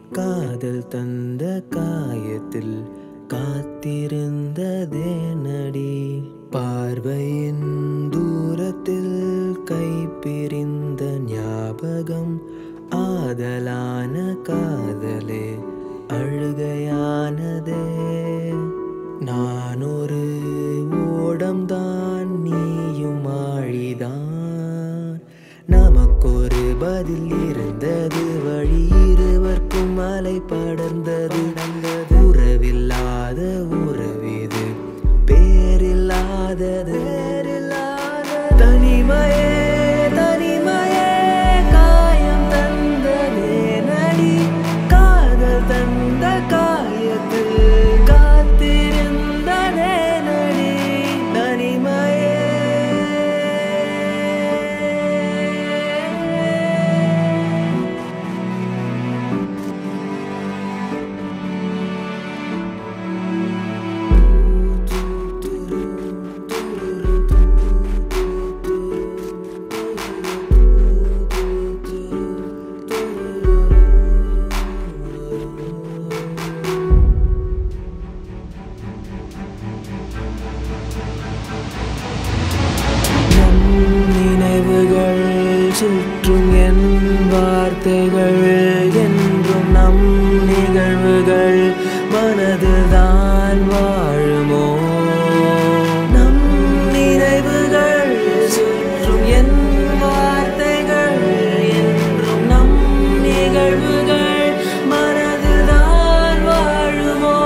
காதல் தந்த காயத்தில் காத்திருந்ததே நடி பார்வையின் தூரத்தில் கை பிரிந்த ஞாபகம் ஆதலான காதலே அழுகையானதே நான் ஒரு ஓடம்தான் நீயும் ஆழிதான் நமக்கொரு பதில் இருந்தது வழி இருவர்க்கும் அலை படர்ந்தது உறவில்லாத உறவிது பேரில்லாதது தனிமையே தனிமையே காயம் தந்ததே நடி காதல் தந்த காயத்தில் காத்திருந்ததே நடி தனிமையே நம் நினைவுகள் சுற்றும் என் வார்த்தைகள் என்றும் நம் நிகழ்வுகள் மனதுதான் வாழுமோ நம் நினைவுகள் சுற்றும் என் வார்த்தைகள் என்றும் நம் நிகழ்வுகள் மனதுதான் வாழுமோ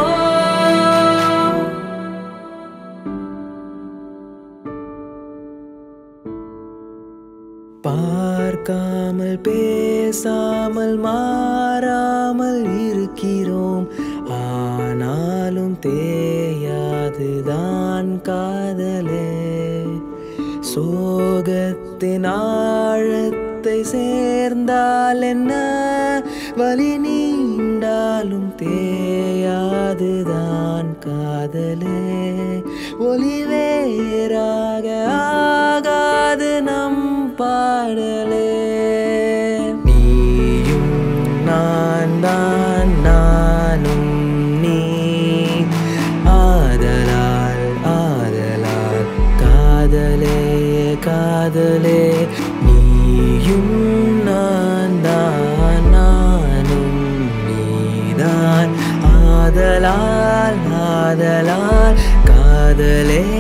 பார்க்காமல் பேசாமல் மாறாமல் இருக்கிறோம் ஆனாலும் தேயாதுதான் காதலே சோகத்தின் ஆழத்தை சேர்ந்தால் என்ன வலி நீண்டாலும் தேயாதுதான் காதலே ஒளி வேறாக ஆகாது நம் பாடலே நீயும் நான் தான் நானும் நீ ஆதலால் ஆதலால் காதலே காதலே நீயும் நான் தான் நானும் நீதான் ஆதலால் ஆதலால் காதலே